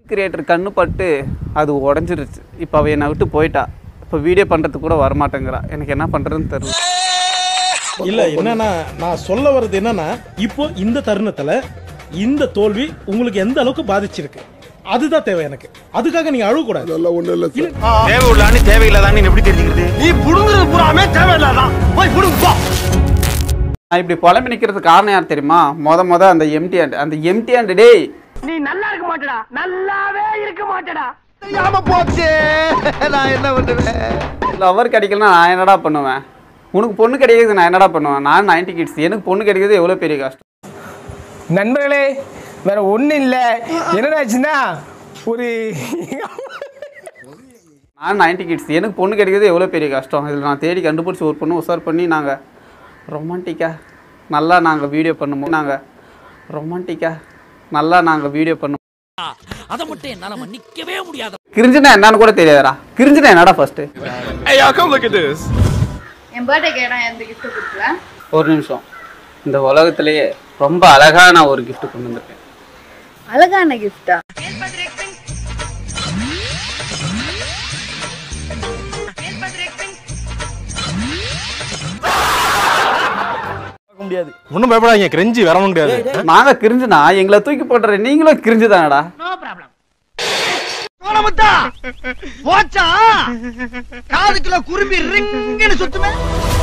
Creator கண்ணு பட்டு அது உடஞ்சிருச்சு இப்போ அவள் என்னை விட்டு போயிட்டா இப்போ வீடியோ பண்ணுறதுக்கு கூட வரமாட்டேங்கிறா எனக்கு என்ன பண்ணுறதுன்னு தெரியல இல்ல என்னன்னா நான் சொல்ல வர்றது என்னன்னா இப்போ இந்த தருணத்துல இந்த தோல்வி உங்களுக்கு எந்த அளவுக்கு பாதிச்சிருக்கு அதுதான் தேவை எனக்கு அதுக்காக நீங்க அழுவ கூடாது அதெல்லாம் ஒண்ணும் இல்ல சார் தேவை உள்ளான்னு தேவையில்லாதான்னு எப்படி தெரிஞ்சுக்கிறது நீ புடுங்குறது பூராமே தேவையில்லாதான் போய் புடுங்க போ நான் இப்படி புலம்பி நிற்கிறதுக்கு காரணம் யார் தெரியுமா மொத மொத அந்த எம்டி ஹேண்ட் அந்த எம்டி ஹேண்ட் டேய் நீ நல்லா இருக்க மாட்டடா நல்லாவே இருக்க மாட்டடா தெரியாம போச்சு நான் என்ன பண்ணுவேன் லவர் கிடைக்கலனா நான் என்னடா பண்ணுவேன் உனக்கு பொண்ணு கிடைக்கிறது நான் என்னடா பண்ணுவேன் நான் 90 கிட்ஸ் எனக்கு பொண்ணு கிடைக்கிறது எவ்வளோ பெரிய கஷ்டம் நண்பர்களே வேற ஒன்றும் இல்லை என்னடாச்சுன்னா ஒரு நான் 90 கிட்ஸ் எனக்கு பொண்ணு கிடைக்கிறது எவ்வளோ பெரிய கஷ்டம் இதில் நான் தேடி கண்டுபிடிச்சி ஒரு பொண்ணு உசார் பண்ணி நாங்கள் ரொமான்டிக்காக நல்லா நாங்கள் வீடியோ பண்ணுவோம் நாங்கள் ரொமான்டிக்காக நல்லா நாங்கள் வீடியோ பண்ணுவோம் அதை மட்டும் என்னால மன்னிக்கவே முடியாது கிரிஞ்சுனா என்னன்னு கூட தெரியாதுடா கிரிஞ்சுனா என்னடா first Hey, y'all, come look at this. என் பர்த்டேக்கு நான் எந்த கிஃப்ட் கொடுக்கல ஒரு நிமிஷம் இந்த உலகத்திலேயே ரொம்ப அழகான ஒரு gift கொண்டு வந்திருக்கேன் அழகான கிஃப்டா முடியாது ஒன்றும் பயப்படாதீங்க கிரெஞ்சி வரவும் முடியாது நாங்க கிரிஞ்சுனா எங்களை தூக்கி போடுற நீங்களும் கிரிஞ்சு தானடா போச்சா காதுக்குள்ள குரும்பி ரிங்குன்னு சுத்துமே